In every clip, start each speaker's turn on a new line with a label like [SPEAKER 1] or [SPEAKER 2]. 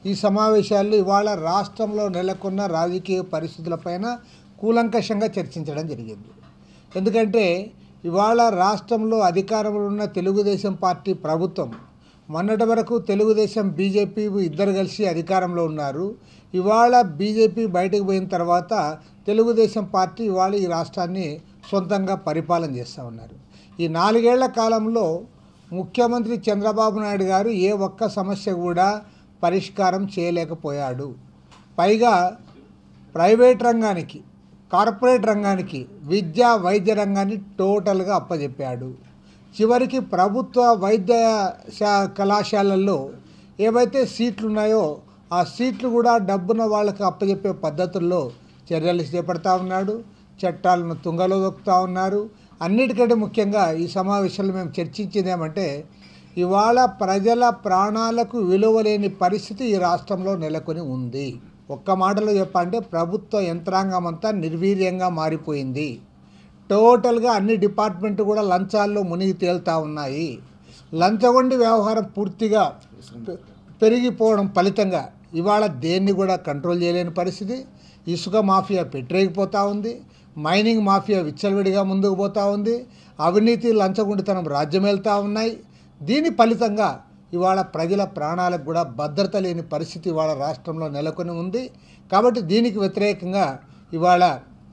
[SPEAKER 1] ఈ సమావేశాల్లో ఇవాళ రాష్ట్రంలో నెలకొన్న రాజకీయ పరిస్థితులపైన కూలంకషంగా చర్చించడం జరిగింది ఎందుకంటే ఇవాళ రాష్ట్రంలో అధికారంలో ఉన్న తెలుగుదేశం పార్టీ ప్రభుత్వం మొన్నటి వరకు తెలుగుదేశం బీజేపీ ఇద్దరు కలిసి అధికారంలో ఉన్నారు ఇవాళ బీజేపీ బయటకు పోయిన తర్వాత తెలుగుదేశం పార్టీ ఇవాళ ఈ రాష్ట్రాన్ని సొంతంగా పరిపాలన చేస్తూ ఉన్నారు ఈ నాలుగేళ్ల కాలంలో ముఖ్యమంత్రి చంద్రబాబు నాయుడు గారు ఏ ఒక్క సమస్య కూడా పరిష్కారం చేయలేకపోయాడు పైగా ప్రైవేట్ రంగానికి కార్పొరేట్ రంగానికి విద్యా వైద్య రంగాన్ని టోటల్గా అప్పజెప్పాడు చివరికి ప్రభుత్వ వైద్య శా కళాశాలల్లో ఏవైతే సీట్లు ఉన్నాయో ఆ సీట్లు కూడా డబ్బున వాళ్ళకి అప్పజెప్పే పద్ధతుల్లో చర్యలు చేపడతా ఉన్నాడు చట్టాలను తుంగలో దొక్కుతూ ఉన్నారు అన్నిటికంటే ముఖ్యంగా ఈ సమావేశంలో మేము చర్చించింది ఏమంటే ఇవాళ ప్రజల ప్రాణాలకు విలువలేని పరిస్థితి ఈ రాష్ట్రంలో నెలకొని ఉంది ఒక్క మాటలో చెప్పాలంటే ప్రభుత్వ యంత్రాంగం అంతా నిర్వీర్యంగా మారిపోయింది టోటల్గా అన్ని డిపార్ట్మెంట్ కూడా లంచాల్లో మునిగి తేలుతూ ఉన్నాయి లంచగొండి వ్యవహారం పూర్తిగా పె- పెరిగిపోవడం ఫలితంగా ఇవాళ దేన్ని కూడా కంట్రోల్ చేయలేని పరిస్థితి ఇసుక మాఫియా పెట్టరేగిపోతూ ఉంది మైనింగ్ మాఫియా విచ్చలవిడిగా ముందుకు పోతూ ఉంది అవినీతి లంచగొండితనం రాజ్యం వెళ్తూ ఉన్నాయి దీని ఫలితంగా ఇవాళ ప్రజల ప్రాణాలకు కూడా భద్రత లేని పరిస్థితి ఇవాళ రాష్ట్రంలో నెలకొని ఉంది కాబట్టి దీనికి వ్యతిరేకంగా ఇవాళ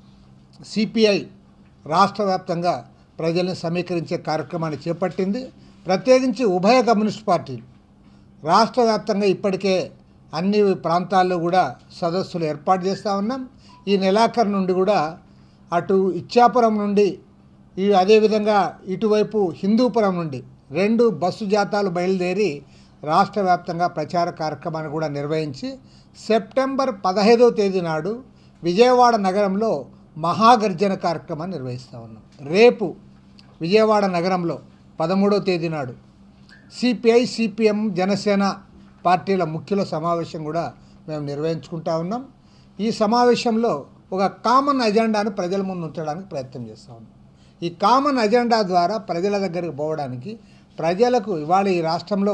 [SPEAKER 1] సిపిఐ రాష్ట్ర వ్యాప్తంగా ప్రజల్ని సమీకరించే కార్యక్రమాన్ని చేపట్టింది ప్రత్యేకించి ఉభయ కమ్యూనిస్ట్ పార్టీలు రాష్ట్ర వ్యాప్తంగా ఇప్పటికే అన్ని ప్రాంతాల్లో కూడా సదస్సులు ఏర్పాటు చేస్తూ ఉన్నాం ఈ నెలాఖరు నుండి కూడా అటు ఇచ్చాపురం నుండి ఈ అదేవిధంగా ఇటువైపు హిందూపురం నుండి రెండు బస్సు జాతాలు బయలుదేరి రాష్ట్ర వ్యాప్తంగా ప్రచార కార్యక్రమాన్ని కూడా నిర్వహించి సెప్టెంబర్ పదహైదవ తేదీ నాడు విజయవాడ నగరంలో మహాగర్జన కార్యక్రమాన్ని నిర్వహిస్తూ ఉన్నాం రేపు విజయవాడ నగరంలో పదమూడవ తేదీ నాడు సిపిఐ సిపిఎం జనసేన పార్టీల ముఖ్యుల సమావేశం కూడా మేము నిర్వహించుకుంటా ఉన్నాం ఈ సమావేశంలో ఒక కామన్ అజెండాను ప్రజల ముందు ఉంచడానికి ప్రయత్నం చేస్తూ ఉన్నాం ఈ కామన్ అజెండా ద్వారా ప్రజల దగ్గరికి పోవడానికి ప్రజలకు ఇవాళ ఈ రాష్ట్రంలో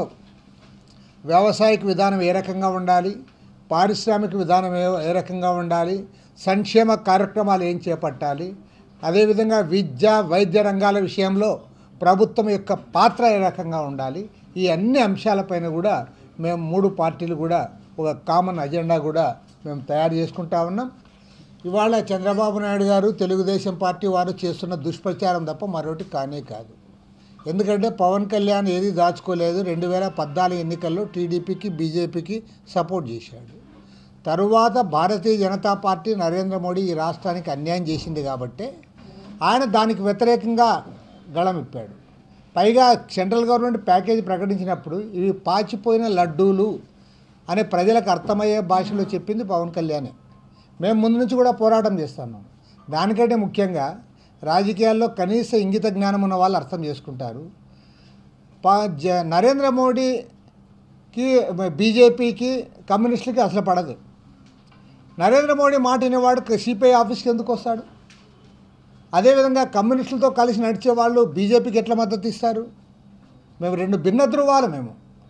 [SPEAKER 1] వ్యవసాయక విధానం ఏ రకంగా ఉండాలి పారిశ్రామిక విధానం ఏ ఏ రకంగా ఉండాలి సంక్షేమ కార్యక్రమాలు ఏం చేపట్టాలి అదేవిధంగా విద్య వైద్య రంగాల విషయంలో ప్రభుత్వం యొక్క పాత్ర ఏ రకంగా ఉండాలి ఈ అన్ని అంశాలపైన కూడా మేము మూడు పార్టీలు కూడా ఒక కామన్ అజెండా కూడా మేము తయారు చేసుకుంటా ఉన్నాం ఇవాళ చంద్రబాబు నాయుడు గారు తెలుగుదేశం పార్టీ వారు చేస్తున్న దుష్ప్రచారం తప్ప మరొకటి కానే కాదు ఎందుకంటే పవన్ కళ్యాణ్ ఏది దాచుకోలేదు రెండు వేల పద్నాలుగు ఎన్నికల్లో టీడీపీకి బీజేపీకి సపోర్ట్ చేశాడు తరువాత భారతీయ జనతా పార్టీ నరేంద్ర మోడీ ఈ రాష్ట్రానికి అన్యాయం చేసింది కాబట్టే ఆయన దానికి వ్యతిరేకంగా గళమిప్పాడు పైగా సెంట్రల్ గవర్నమెంట్ ప్యాకేజీ ప్రకటించినప్పుడు ఇవి పాచిపోయిన లడ్డూలు అనే ప్రజలకు అర్థమయ్యే భాషలో చెప్పింది పవన్ కళ్యాణే మేము ముందు నుంచి కూడా పోరాటం చేస్తున్నాం దానికంటే ముఖ్యంగా రాజకీయాల్లో కనీస ఇంగిత జ్ఞానం ఉన్న వాళ్ళు అర్థం చేసుకుంటారు పా జ నరేంద్ర మోడీకి బీజేపీకి కమ్యూనిస్టులకి అసలు పడదు నరేంద్ర మోడీ మాట వినేవాడు సిపిఐ ఆఫీస్కి ఎందుకు వస్తాడు అదేవిధంగా కమ్యూనిస్టులతో కలిసి నడిచే వాళ్ళు బీజేపీకి ఎట్లా మద్దతు ఇస్తారు మేము రెండు భిన్న ధృవాలు మేము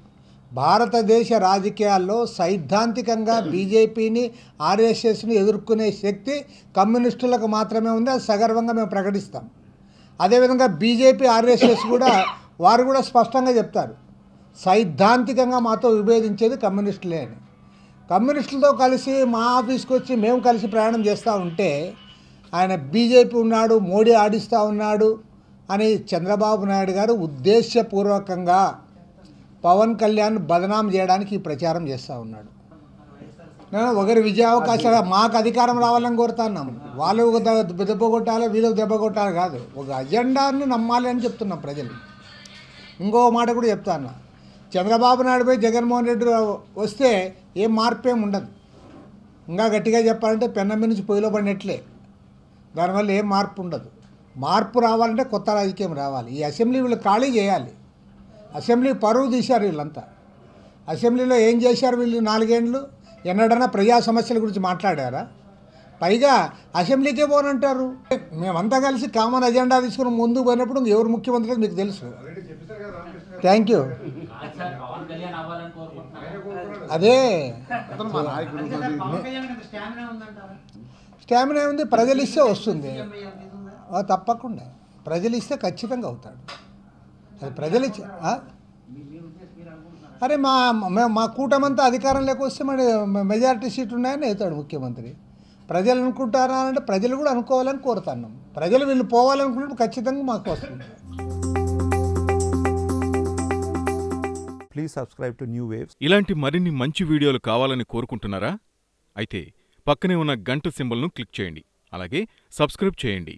[SPEAKER 1] భారతదేశ రాజకీయాల్లో సైద్ధాంతికంగా బీజేపీని ఆర్ఎస్ఎస్ని ఎదుర్కొనే శక్తి కమ్యూనిస్టులకు మాత్రమే ఉంది అది సగర్వంగా మేము ప్రకటిస్తాం అదేవిధంగా బీజేపీ ఆర్ఎస్ఎస్ కూడా వారు కూడా స్పష్టంగా చెప్తారు సైద్ధాంతికంగా మాతో విభేదించేది కమ్యూనిస్టులే అని కమ్యూనిస్టులతో కలిసి మా ఆఫీస్కి వచ్చి మేము కలిసి ప్రయాణం చేస్తూ ఉంటే ఆయన బీజేపీ ఉన్నాడు మోడీ ఆడిస్తూ ఉన్నాడు అని చంద్రబాబు నాయుడు గారు ఉద్దేశపూర్వకంగా పవన్ కళ్యాణ్ బదనాం చేయడానికి ఈ ప్రచారం చేస్తూ ఉన్నాడు నేను ఒకరి విజయావకాశాలు మాకు అధికారం రావాలని కోరుతున్నాం వాళ్ళు ఒక ద- దెబ్బ కొట్టాలి వీళ్ళకి దెబ్బ కొట్టాలి కాదు ఒక అజెండాని నమ్మాలి అని చెప్తున్నాం ప్రజలు ఇంకో మాట కూడా చెప్తాను చంద్రబాబు నాయుడుపై జగన్మోహన్ రెడ్డి వస్తే ఏం మార్పు ఏం ఉండదు ఇంకా గట్టిగా చెప్పాలంటే పెన్నమ్మి నుంచి పొయ్యిలో పడినట్లే దానివల్ల ఏం మార్పు ఉండదు మార్పు రావాలంటే కొత్త రాజకీయం రావాలి ఈ అసెంబ్లీ వీళ్ళు ఖాళీ చేయాలి అసెంబ్లీ పరువు తీశారు వీళ్ళంతా అసెంబ్లీలో ఏం చేశారు వీళ్ళు నాలుగేండ్లు ఎన్నడన్నా ప్రజా సమస్యల గురించి మాట్లాడారా పైగా అసెంబ్లీకే పోనంటారు మేమంతా కలిసి కామన్ అజెండా తీసుకుని ముందుకు పోయినప్పుడు ఎవరు ముఖ్యమంత్రి మీకు తెలుసు థ్యాంక్ యూ
[SPEAKER 2] పవన్ కళ్యాణ్ అవ్వాలని కోరుకుంటున్నాను
[SPEAKER 1] అదే
[SPEAKER 3] అతను మా నాయకుడు మరి
[SPEAKER 2] పవన్ కళ్యాణ్ అంత స్టామినా ఉందంటారా
[SPEAKER 1] స్టామినా ఉంది ప్రజలు ఇస్తే వస్తుంది
[SPEAKER 2] సీఎం అయ్యే ఉద్దేశం ఉందా?
[SPEAKER 1] ఆ, తప్పకుండా ప్రజలు ఇస్తే ఖచ్చితంగా అవుతాడు అది ప్రజలు ఇచ్చే ఆ?
[SPEAKER 2] మీ మీ ఉద్దేశం మీరు అనుకుంటున్నారా
[SPEAKER 1] అరే మా మేము మా కూటమంతా అధికారంలోకి వస్తే మరి మెజారిటీ సీట్ ఉన్నాయని అవుతాడు ముఖ్యమంత్రి ప్రజలు అనుకుంటారా అంటే ప్రజలు కూడా అనుకోవాలని కోరుతున్నాం ప్రజలు వీళ్ళు పోవాలనుకున్నప్పుడు ఖచ్చితంగా మాకు వస్తుంది
[SPEAKER 4] Please subscribe to New Waves.
[SPEAKER 5] ఇలాంటి మరిన్ని మంచి వీడియోలు కావాలని కోరుకుంటున్నారా అయితే పక్కనే ఉన్న గంట సింబల్ను క్లిక్ చేయండి అలాగే సబ్స్క్రైబ్ చేయండి